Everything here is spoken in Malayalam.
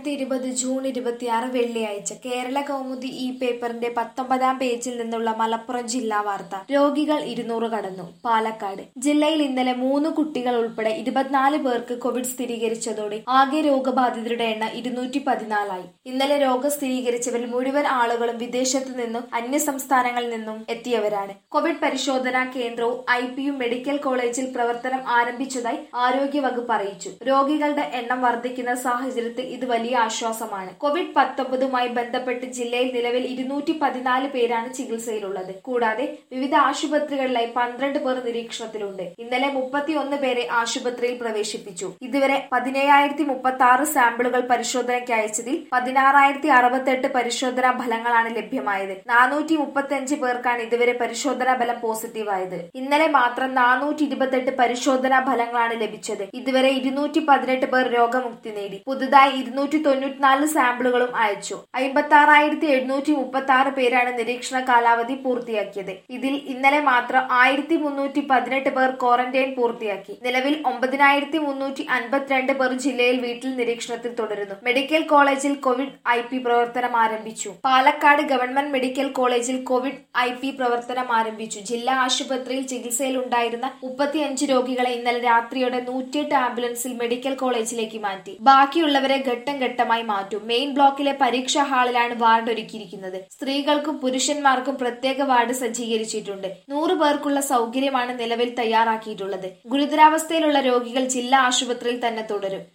രണ്ടായിരത്തി ഇരുപത് ജൂൺ ഇരുപത്തിയാറ് വെള്ളിയാഴ്ച കേരള കൗമുദി ഈ പേപ്പറിന്റെ പത്തൊമ്പതാം പേജിൽ നിന്നുള്ള മലപ്പുറം ജില്ലാ വാർത്ത രോഗികൾ ഇരുന്നൂറ് കടന്നു പാലക്കാട് ജില്ലയിൽ ഇന്നലെ മൂന്ന് കുട്ടികൾ ഉൾപ്പെടെ ഇരുപത്തിനാല് പേർക്ക് കോവിഡ് സ്ഥിരീകരിച്ചതോടെ ആകെ രോഗബാധിതരുടെ എണ്ണം ഇരുന്നൂറ്റി പതിനാലായി ഇന്നലെ രോഗം സ്ഥിരീകരിച്ചവരിൽ മുഴുവൻ ആളുകളും വിദേശത്തു നിന്നും അന്യ സംസ്ഥാനങ്ങളിൽ നിന്നും എത്തിയവരാണ് കോവിഡ് പരിശോധനാ കേന്ദ്രവും ഐ പിയും മെഡിക്കൽ കോളേജിൽ പ്രവർത്തനം ആരംഭിച്ചതായി ആരോഗ്യ വകുപ്പ് അറിയിച്ചു രോഗികളുടെ എണ്ണം വർദ്ധിക്കുന്ന സാഹചര്യത്തിൽ ഇത് വലിയ ആശ്വാസമാണ് കോവിഡ് പത്തൊമ്പതുമായി ബന്ധപ്പെട്ട് ജില്ലയിൽ നിലവിൽ ഇരുന്നൂറ്റി പതിനാല് പേരാണ് ചികിത്സയിലുള്ളത് കൂടാതെ വിവിധ ആശുപത്രികളിലായി പന്ത്രണ്ട് പേർ നിരീക്ഷണത്തിലുണ്ട് ഇന്നലെ മുപ്പത്തിയൊന്ന് പേരെ ആശുപത്രിയിൽ പ്രവേശിപ്പിച്ചു ഇതുവരെ പതിനേഴായിരത്തി മുപ്പത്തി ആറ് സാമ്പിളുകൾ പരിശോധനയ്ക്ക് അയച്ചതിൽ പതിനാറായിരത്തി അറുപത്തെട്ട് പരിശോധനാ ഫലങ്ങളാണ് ലഭ്യമായത് നാനൂറ്റി മുപ്പത്തിയഞ്ച് പേർക്കാണ് ഇതുവരെ പരിശോധനാ ഫലം പോസിറ്റീവായത് ഇന്നലെ മാത്രം നാനൂറ്റി ഇരുപത്തെട്ട് പരിശോധനാ ഫലങ്ങളാണ് ലഭിച്ചത് ഇതുവരെ ഇരുന്നൂറ്റി പതിനെട്ട് പേർ രോഗമുക്തി നേടി പുതുതായി ഇരുന്നൂറ്റി തൊണ്ണൂറ്റിനാല് സാമ്പിളുകളും അയച്ചു അമ്പത്തി ആറായിരത്തി എഴുന്നൂറ്റി മുപ്പത്തി ആറ് പേരാണ് നിരീക്ഷണ കാലാവധി പൂർത്തിയാക്കിയത് ഇതിൽ ഇന്നലെ മാത്രം ആയിരത്തി മുന്നൂറ്റി പതിനെട്ട് പേർ ക്വാറന്റൈൻ പൂർത്തിയാക്കി നിലവിൽ ഒമ്പതിനായിരത്തി മുന്നൂറ്റി അൻപത്തിരണ്ട് പേർ ജില്ലയിൽ വീട്ടിൽ നിരീക്ഷണത്തിൽ തുടരുന്നു മെഡിക്കൽ കോളേജിൽ കോവിഡ് ഐ പി പ്രവർത്തനം ആരംഭിച്ചു പാലക്കാട് ഗവൺമെന്റ് മെഡിക്കൽ കോളേജിൽ കോവിഡ് ഐ പി പ്രവർത്തനം ആരംഭിച്ചു ജില്ലാ ആശുപത്രിയിൽ ചികിത്സയിലുണ്ടായിരുന്ന മുപ്പത്തിയഞ്ച് രോഗികളെ ഇന്നലെ രാത്രിയോടെ നൂറ്റിയെട്ട് ആംബുലൻസിൽ മെഡിക്കൽ കോളേജിലേക്ക് മാറ്റി ബാക്കിയുള്ളവരെ ഘട്ടം ഘട്ടമായി മാറ്റും മെയിൻ ബ്ലോക്കിലെ പരീക്ഷാ ഹാളിലാണ് വാർഡ് ഒരുക്കിയിരിക്കുന്നത് സ്ത്രീകൾക്കും പുരുഷന്മാർക്കും പ്രത്യേക വാർഡ് സജ്ജീകരിച്ചിട്ടുണ്ട് നൂറ് പേർക്കുള്ള സൗകര്യമാണ് നിലവിൽ തയ്യാറാക്കിയിട്ടുള്ളത് ഗുരുതരാവസ്ഥയിലുള്ള രോഗികൾ ജില്ലാ ആശുപത്രിയിൽ തന്നെ തുടരും